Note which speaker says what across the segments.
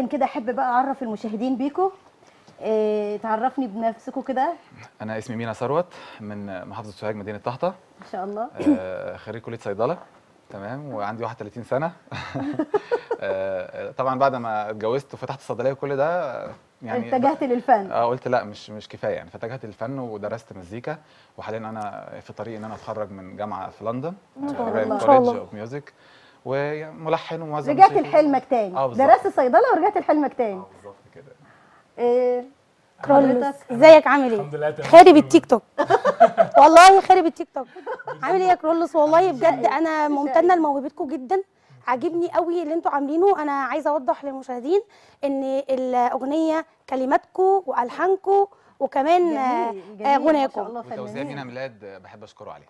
Speaker 1: جدا كده احب بقى اعرف المشاهدين بيكم إيه تعرفني بنفسكم كده
Speaker 2: انا اسمي مينا ثروت من محافظه سوهاج مدينه طهطا
Speaker 1: ان شاء الله
Speaker 2: آه، خريج كليه صيدله تمام وعندي 31 سنه آه، طبعا بعد ما اتجوزت وفتحت الصيدليه وكل ده آه، يعني
Speaker 1: اتجهت للفن
Speaker 2: اه قلت لا مش مش كفايه يعني فاتجهت للفن ودرست مزيكا وحاليا انا في طريق ان انا اتخرج من جامعه في لندن
Speaker 1: ما شاء الله.
Speaker 2: رويال
Speaker 1: ما
Speaker 3: شاء
Speaker 2: كوليدج
Speaker 3: الله.
Speaker 2: اوف ميوزك وملحن وموزع
Speaker 1: رجعت
Speaker 2: موسيقي.
Speaker 1: لحلمك تاني
Speaker 2: آه، بالظبط.
Speaker 1: درست صيدله ورجعت لحلمك تاني
Speaker 2: اه بالظبط كده
Speaker 1: إيه
Speaker 3: كرولوس
Speaker 1: حضرتك
Speaker 3: ازيك عامل ايه؟
Speaker 4: الحمد لله تمام.
Speaker 3: خارب التيك توك والله خارب التيك توك عامل ايه يا كرولوس والله بجد انا ممتنه لموهبتكم جدا عاجبني قوي اللي انتوا عاملينه انا عايزه اوضح للمشاهدين ان الاغنيه كلماتكم والحانكم وكمان آه،
Speaker 1: جميل
Speaker 3: آه،
Speaker 1: جميل ما شاء
Speaker 3: غناكم
Speaker 1: الله
Speaker 2: وتوزيع مينا
Speaker 1: فنانين
Speaker 2: ميلاد آه، بحب اشكره عليه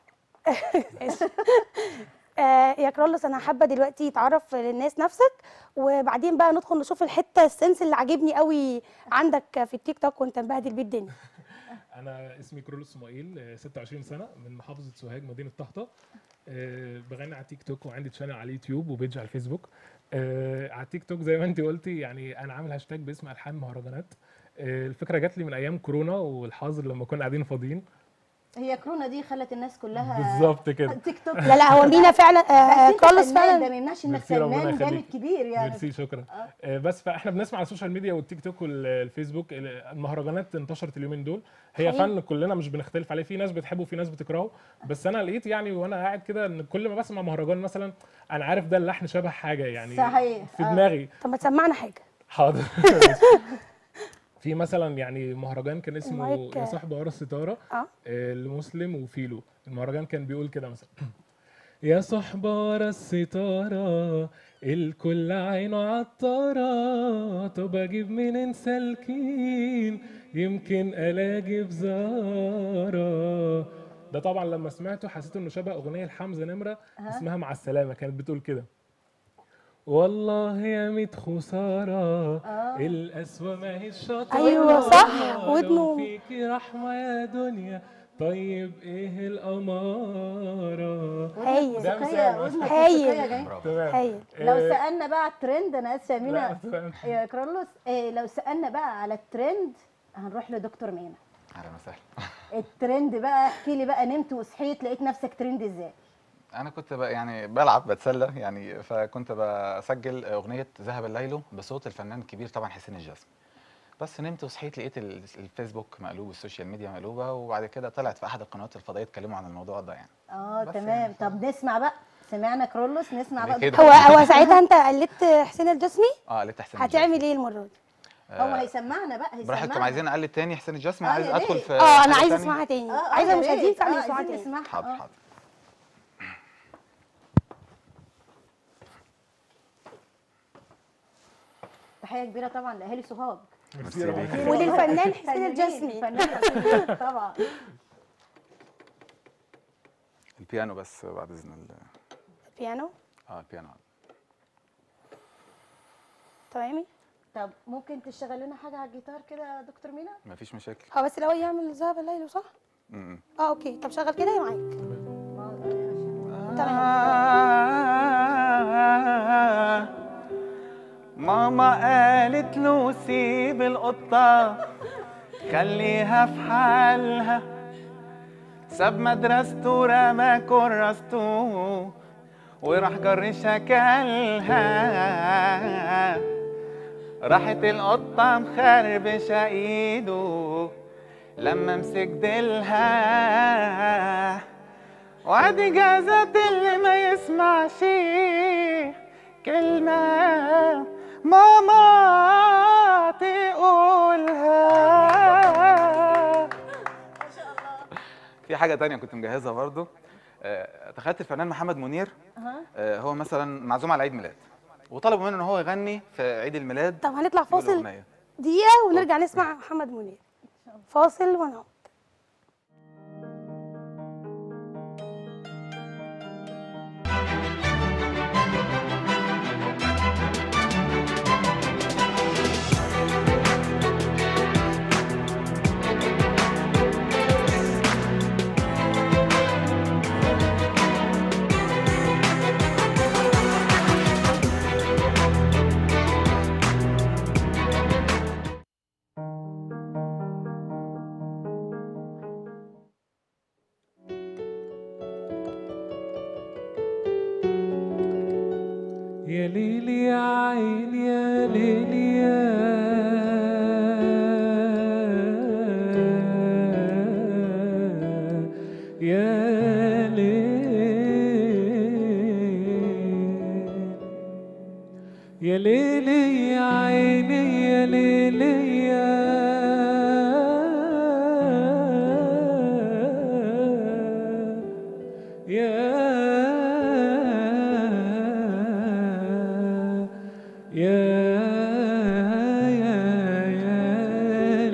Speaker 3: آه، يا كرولوس انا حابه دلوقتي تعرف للناس نفسك وبعدين بقى ندخل نشوف الحته السنس اللي عاجبني قوي عندك في التيك توك وانت مبهدل بيه الدنيا
Speaker 4: انا اسمي كرولوس اسماعيل آه، 26 سنه من محافظه سوهاج مدينه طهطا آه، بغني على تيك توك وعندي تشانل على اليوتيوب وبيج على الفيسبوك آه، على التيك توك زي ما انت قلتي يعني انا عامل هاشتاج باسم الحان مهرجانات آه، الفكره جات لي من ايام كورونا والحظر لما كنا قاعدين فاضيين
Speaker 1: هي كورونا دي خلت الناس كلها
Speaker 4: بالظبط كده
Speaker 1: تيك توك
Speaker 3: لا لا هو مينا فعلا
Speaker 1: بس
Speaker 3: آه
Speaker 1: انت
Speaker 3: كرولوس
Speaker 1: فنان ده
Speaker 3: فعلا
Speaker 1: ما يمنعش انك
Speaker 4: ميرسي، ربنا
Speaker 1: فنان جامد
Speaker 4: يخليك.
Speaker 1: كبير يعني
Speaker 4: ميرسي شكرا آه، بس فاحنا بنسمع على السوشيال ميديا والتيك توك والفيسبوك المهرجانات انتشرت اليومين دول هي
Speaker 3: حقيقي.
Speaker 4: فن كلنا مش بنختلف عليه في ناس بتحبه وفي ناس بتكرهه بس انا لقيت يعني وانا قاعد كده ان كل ما بسمع مهرجان مثلا انا عارف ده اللحن شبه حاجه يعني
Speaker 1: صحيح،
Speaker 4: في
Speaker 1: آه.
Speaker 4: دماغي
Speaker 3: طب ما تسمعنا حاجه
Speaker 4: حاضر في مثلا يعني مهرجان كان اسمه
Speaker 3: المايك-
Speaker 4: يا صاحب ورا الستاره
Speaker 3: اه
Speaker 4: آه، لمسلم وفيلو المهرجان كان بيقول كده مثلا يا صحبة ورا الستارة الكل عينه عطارة طب اجيب منين سالكين يمكن الاقي بزارة ده طبعا لما سمعته حسيت انه شبه اغنية لحمزة نمرة اسمها مع السلامة كانت بتقول كده والله يا ميت خسارة القسوة ما هي الشطارة
Speaker 3: أيوة صح،
Speaker 4: لو
Speaker 3: ودنه.
Speaker 4: فيكي رحمة يا دنيا طيب ايه الأمارة
Speaker 3: هايل
Speaker 4: ده
Speaker 1: موسيقية
Speaker 4: مثال
Speaker 1: ودنك
Speaker 3: هايل.
Speaker 1: موسيقية جاي.
Speaker 2: برافو
Speaker 4: تمام
Speaker 3: هايل
Speaker 1: لو
Speaker 4: آه،
Speaker 1: سالنا بقى على الترند انا اسفه يا
Speaker 4: لا،
Speaker 1: مينا
Speaker 4: تمام.
Speaker 1: يا كرولوس إيه لو سالنا بقى على الترند هنروح لدكتور مينا
Speaker 2: اهلا وسهلا
Speaker 1: الترند بقى احكي لي بقى نمت وصحيت لقيت نفسك ترند ازاي
Speaker 2: انا كنت بقى يعني بلعب بتسلى يعني فكنت بسجل اغنيه ذهب الليل بصوت الفنان الكبير طبعا حسين الجسمي بس نمت وصحيت لقيت ال- الفيسبوك مقلوب والسوشيال ميديا مقلوبه وبعد كده طلعت في احد القنوات الفضائيه اتكلموا عن الموضوع ده يعني
Speaker 1: اه
Speaker 2: بس
Speaker 1: تمام
Speaker 2: يعني.
Speaker 1: طب نسمع بقى سمعنا كرولوس نسمع بقى
Speaker 2: كده.
Speaker 1: دكتور
Speaker 3: هو هو ساعتها انت قلدت حسين الجسمي
Speaker 2: اه قلت حسين
Speaker 3: هتعمل
Speaker 2: الجسمي.
Speaker 3: ايه المره دي
Speaker 1: هو هيسمعنا بقى هيسمعنا
Speaker 2: براحتكم عايزين اقلد تاني حسين الجسمي
Speaker 1: آه،
Speaker 2: عايز
Speaker 1: يا
Speaker 2: ادخل
Speaker 1: ريت.
Speaker 2: في
Speaker 3: اه انا
Speaker 2: حاجة
Speaker 3: عايزه
Speaker 2: تانية؟
Speaker 3: اسمعها تاني
Speaker 1: اه
Speaker 3: عايزه
Speaker 1: يا
Speaker 3: المشاهدين
Speaker 1: ريت.
Speaker 3: فعلا
Speaker 1: آه،
Speaker 3: يسمعوها
Speaker 1: عايزين
Speaker 3: تاني
Speaker 1: نسمعها
Speaker 2: حاضر
Speaker 1: آه.
Speaker 2: حاضر
Speaker 1: تحيه كبيره طبعا لاهالي سوهاج
Speaker 4: ميرسي ربنا
Speaker 3: وللفنان حسين
Speaker 1: فنانين،
Speaker 3: الجسمي
Speaker 1: فنان حسين طبعا
Speaker 2: البيانو بس بعد اذن الله
Speaker 3: بيانو
Speaker 2: اه البيانو
Speaker 3: تمامي
Speaker 1: طب ممكن تشتغل لنا حاجه على الجيتار كده يا دكتور مينا
Speaker 2: مفيش مشاكل
Speaker 3: هو بس الاول يعمل ذهب الليل صح
Speaker 2: م-م.
Speaker 3: اه اوكي طب شغل كده يا معاك تمام
Speaker 5: ماما قالت له سيب القطة خليها في حالها ساب مدرسته رمى كراسته وراح جر شكلها راحت القطة مخربشة ايده لما مسك ديلها وادي جازت اللي ما يسمعش كلمة ماما تقولها
Speaker 2: في حاجه تانية كنت مجهزها برضو آه، تخيلت الفنان محمد منير آه، هو مثلا معزوم على عيد ميلاد وطلبوا منه ان هو يغني في عيد الميلاد
Speaker 3: طب هنطلع
Speaker 2: يقول
Speaker 3: فاصل
Speaker 2: أغنية.
Speaker 3: دقيقه ونرجع نسمع محمد منير فاصل ونعود
Speaker 4: ليلي يا عيني يا ليلي يا يا يا يا يا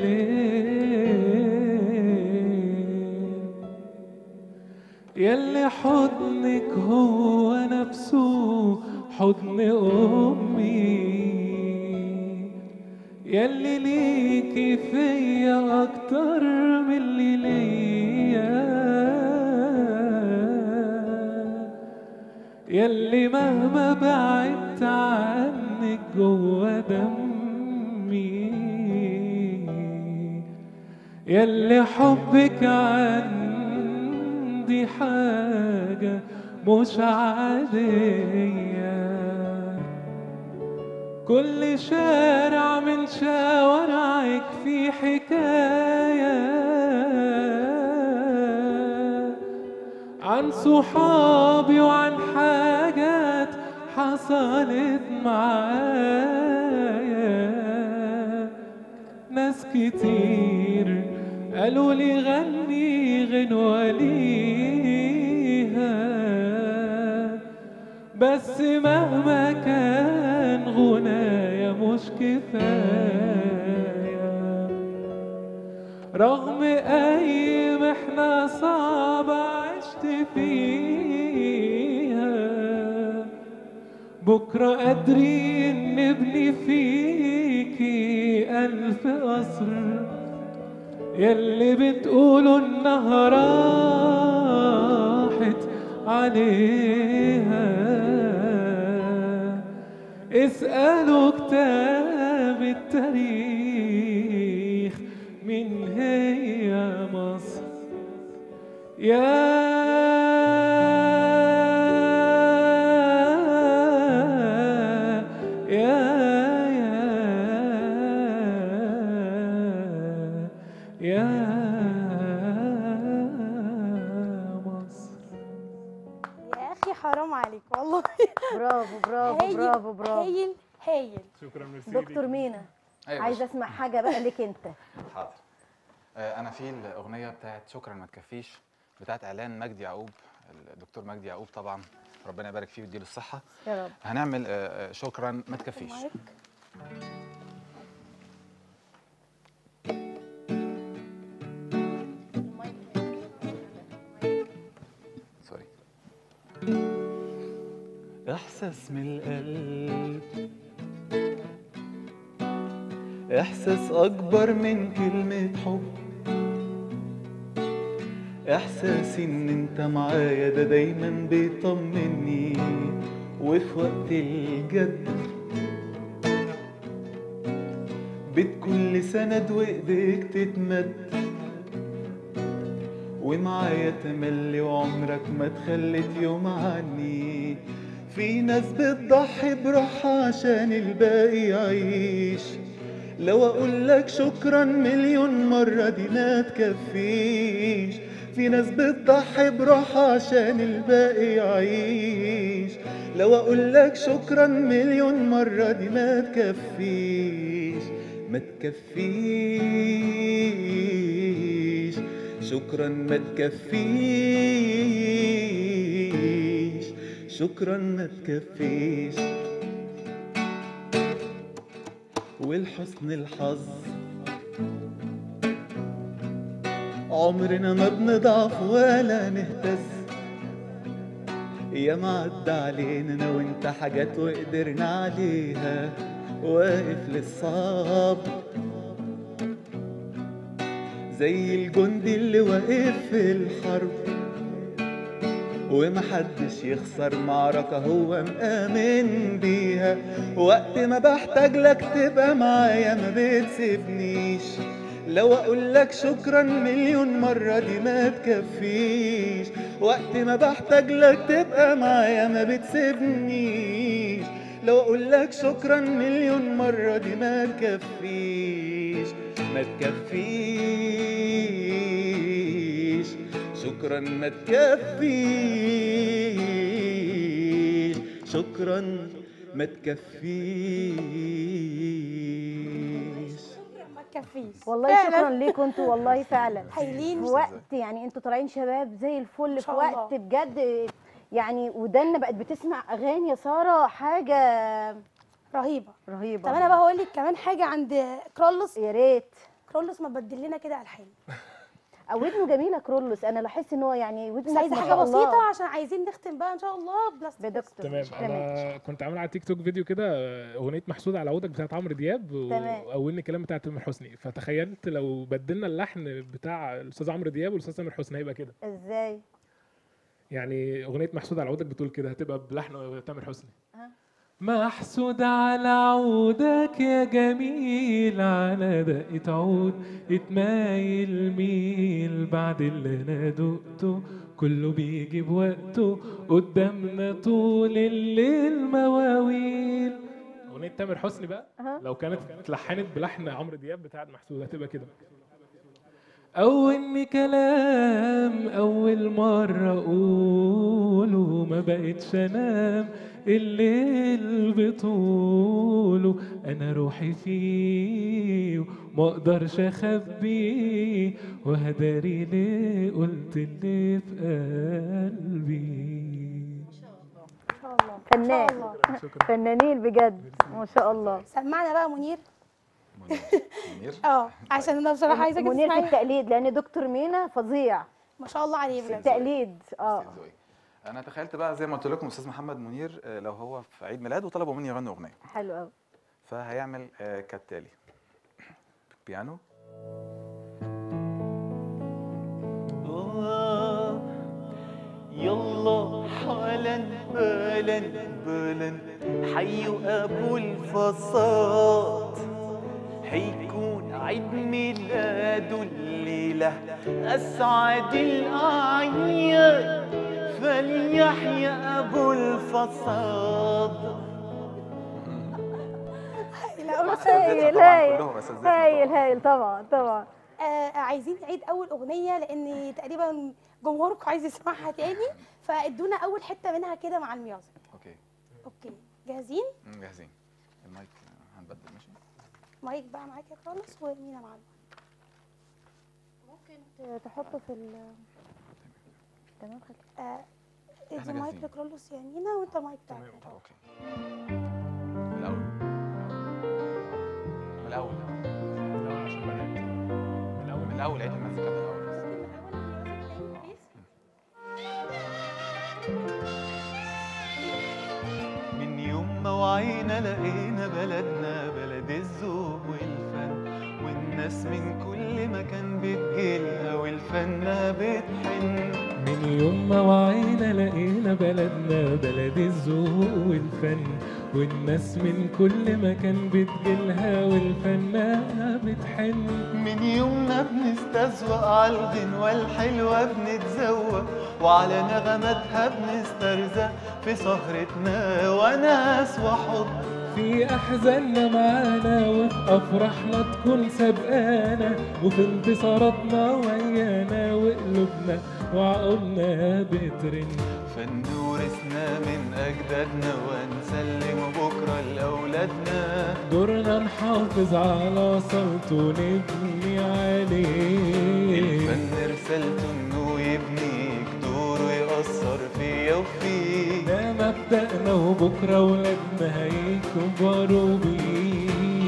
Speaker 4: ليل يلي حضنك هو نفسه حضن أمي يلي ليكي فيا أكتر من اللي ليا يلي مهما بعدت عنك جوا دمي يلي حبك عندي حاجة مش عادية كل شارع من شوارعك في حكاية عن صحابي وعن حاجات حصلت معايا ناس كتير قالوا لي غني غنوة ليها بس مهما كان غنايا مش كفاية رغم أي محنة صعبة عشت فيها بكرة قادرين نبني فيكي ألف قصر يلي بتقولوا إنها راحت عليها اسألوا كتاب التاريخ من هي مصر يا يا يا يا مصر
Speaker 3: يا اخي حرام عليك والله
Speaker 1: برافو برافو
Speaker 3: هايل
Speaker 1: برافو برافو
Speaker 3: هايل هايل
Speaker 4: شكرا ميرسي
Speaker 1: دكتور مينا
Speaker 2: أيوة
Speaker 1: عايزه اسمع حاجه بقى لك انت
Speaker 2: حاضر آه، انا في الاغنيه بتاعت شكرا ما تكفيش بتاعت اعلان مجدي يعقوب الدكتور مجدي يعقوب طبعا ربنا يبارك فيه ويديله الصحه
Speaker 1: يا رب
Speaker 2: هنعمل آه، آه، شكرا ما تكفيش
Speaker 3: المايك.
Speaker 2: سوري احساس من القلب
Speaker 5: احساس اكبر من كلمة حب احساسي ان انت معايا ده دايما بيطمني وفي وقت الجد بتكون سند وايديك تتمد ومعايا تملي وعمرك ما تخلت يوم عني في ناس بتضحي بروحها عشان الباقي يعيش لو اقول لك شكرا مليون مرة دي ما تكفيش في ناس بتضحي بروحها عشان الباقي يعيش لو اقول لك شكرا مليون مرة دي ما تكفيش ما تكفيش شكرا ما تكفيش شكرا ما تكفيش والحسن الحظ عمرنا ما بنضعف ولا نهتز يا معدى علينا انا وانت حاجات وقدرنا عليها واقف للصعب زي الجندي اللي واقف في الحرب ومحدش يخسر معركة هو مآمن بيها وقت ما بحتاج لك تبقى معايا ما بتسيبنيش لو اقول لك شكرا مليون مرة دي ما تكفيش وقت ما بحتاج لك تبقى معايا ما بتسيبنيش لو اقول لك شكرا مليون مرة دي ما تكفيش ما تكفيش شكرا ما تكفيش شكرا ما تكفيش
Speaker 3: ما تكفيش
Speaker 1: والله
Speaker 3: فعلاً.
Speaker 1: شكرا ليكم انتوا والله فعلا
Speaker 3: هايلين
Speaker 1: في وقت يعني انتوا طالعين شباب زي الفل في
Speaker 3: شاء
Speaker 1: وقت
Speaker 3: الله.
Speaker 1: بجد يعني ودنا بقت بتسمع اغاني يا ساره حاجه
Speaker 3: رهيبه
Speaker 1: رهيبه
Speaker 3: طب انا بقى هقول لك كمان حاجه عند كرولوس
Speaker 1: يا ريت
Speaker 3: كرولوس ما بدل لنا كده الحان
Speaker 1: أو ودنه جميله كرولوس انا لاحظت ان هو يعني ودنه
Speaker 3: بس عايزه
Speaker 1: ما
Speaker 3: حاجه
Speaker 1: شاء الله.
Speaker 3: بسيطه عشان عايزين نختم بقى ان شاء الله بلاستيك
Speaker 1: بدكتور
Speaker 4: تمام انا كنت عامل على تيك توك فيديو كده اغنيه محسود على عودك بتاعت عمرو دياب و-
Speaker 1: تمام.
Speaker 4: واولني الكلام بتاع تامر حسني فتخيلت لو بدلنا اللحن بتاع الاستاذ عمرو دياب والاستاذ تامر حسني هيبقى كده
Speaker 1: ازاي
Speaker 4: يعني اغنيه محسود على عودك بتقول كده هتبقى بلحن تامر حسني
Speaker 1: ها.
Speaker 4: محسود على عودك يا جميل على دقة عود اتمايل ميل بعد اللي انا دقته كله بيجي بوقته قدامنا طول الليل مواويل اغنيه تامر حسني بقى
Speaker 1: أها.
Speaker 4: لو كانت اتلحنت بلحن عمرو دياب بتاع محسود هتبقى كده أول كلام أول مرة أقوله ما بقتش أنام الليل بطوله أنا روحي فيه وما أقدرش أخبيه وهداري ليه قلت اللي في قلبي
Speaker 3: ان شاء الله ان
Speaker 1: فنان.
Speaker 3: شاء الله
Speaker 4: شكرا
Speaker 1: فنانين بجد ما شاء الله
Speaker 3: سمعنا بقى منير
Speaker 2: منير منير
Speaker 3: اه عشان انا بصراحه عايزه
Speaker 1: منير في
Speaker 3: تسمعي
Speaker 1: التقليد لان دكتور مينا فظيع
Speaker 3: ما شاء الله عليه
Speaker 1: في
Speaker 3: بجد
Speaker 1: التقليد اه
Speaker 2: سيد زوي. انا تخيلت بقى زي ما قلت لكم استاذ محمد منير آه، لو هو في عيد ميلاد وطلبوا مني يغني اغنيه
Speaker 1: حلو قوي
Speaker 2: فهيعمل آه، كالتالي بيانو
Speaker 5: آه، يلا حالا بالا بالا حيوا ابو الفصاد حيكون عيد ميلاده الليلة أسعد الأعياد فليحيا أبو الفصاد
Speaker 3: لا أقول لك
Speaker 1: هايل
Speaker 2: طبعاً
Speaker 1: هايل
Speaker 2: كلهم أساتذتنا
Speaker 1: هايل
Speaker 2: طبعاً.
Speaker 1: هايل طبعا طبعا
Speaker 3: آه عايزين نعيد اول اغنيه لان تقريبا جمهوركم عايز يسمعها تاني فادونا اول حته منها كده مع الميوزك
Speaker 2: اوكي
Speaker 3: اوكي جاهزين
Speaker 2: مم، جاهزين المايك آه، هنبدل ماشي
Speaker 3: مايك بقى معاك يا كرولوس ومينا معانا
Speaker 1: ممكن تحطه في ال تمام خلي
Speaker 3: آه ادي
Speaker 2: إحنا
Speaker 3: المايك
Speaker 2: جاهزين.
Speaker 3: لكرولوس يا مينا وانت المايك بتاعك
Speaker 4: تمام.
Speaker 2: اوكي من الاول من الاول
Speaker 4: لا، عشان بدأت. من الأول
Speaker 2: من الاول عيد المزيكا من الاول
Speaker 5: من يوم ما وعينا لقينا بلدنا بلد الذوق والفن والناس من كل مكان بتجيلها والفنة بتحن
Speaker 4: من يوم ما وعينا لقينا بلدنا بلد الذوق والفن والناس من كل مكان بتجيلها والفنانة بتحن
Speaker 5: من يومنا بنستذوق على الغنوة الحلوة بنتذوق وعلى نغماتها بنسترزق في سهرتنا وناس وحب
Speaker 4: في أحزاننا معانا وفي أفراحنا تكون سبقانا وفي انتصاراتنا ويانا وقلوبنا وعقولنا بترن
Speaker 5: فن ورثنا من أجدادنا ونسلم بكرة لأولادنا
Speaker 4: دورنا نحافظ على صوته ونبني عليه
Speaker 5: الفن رسالته إنه يبنيك دور ويأثر فيا وفيك
Speaker 4: ده مبدأنا وبكرة ولادنا هيكبروا بيه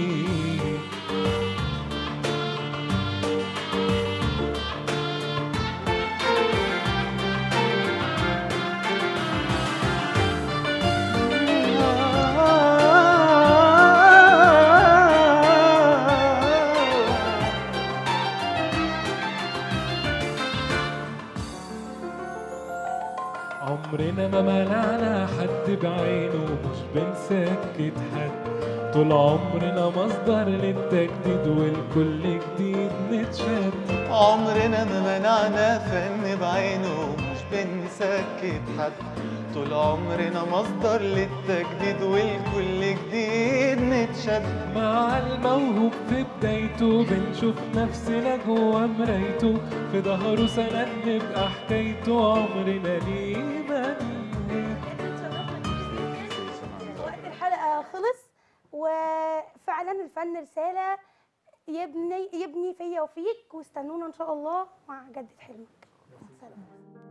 Speaker 4: عمرنا ما منعنا حد بعينه مش بنسكت حد طول عمرنا مصدر للتجديد والكل جديد نتشد
Speaker 5: عمرنا ما منعنا فن بعينه مش بنسكت حد طول عمرنا مصدر للتجديد والكل جديد نتشد
Speaker 4: مع الموهوب في بدايته بنشوف نفسنا جوا مرايته في ظهره سند نبقى حكايته عمرنا ليه ما ننهي
Speaker 3: وقت الحلقه وفعلا الفن رساله يبني يبني فيا وفيك واستنونا ان شاء الله مع جدة حلمك سلام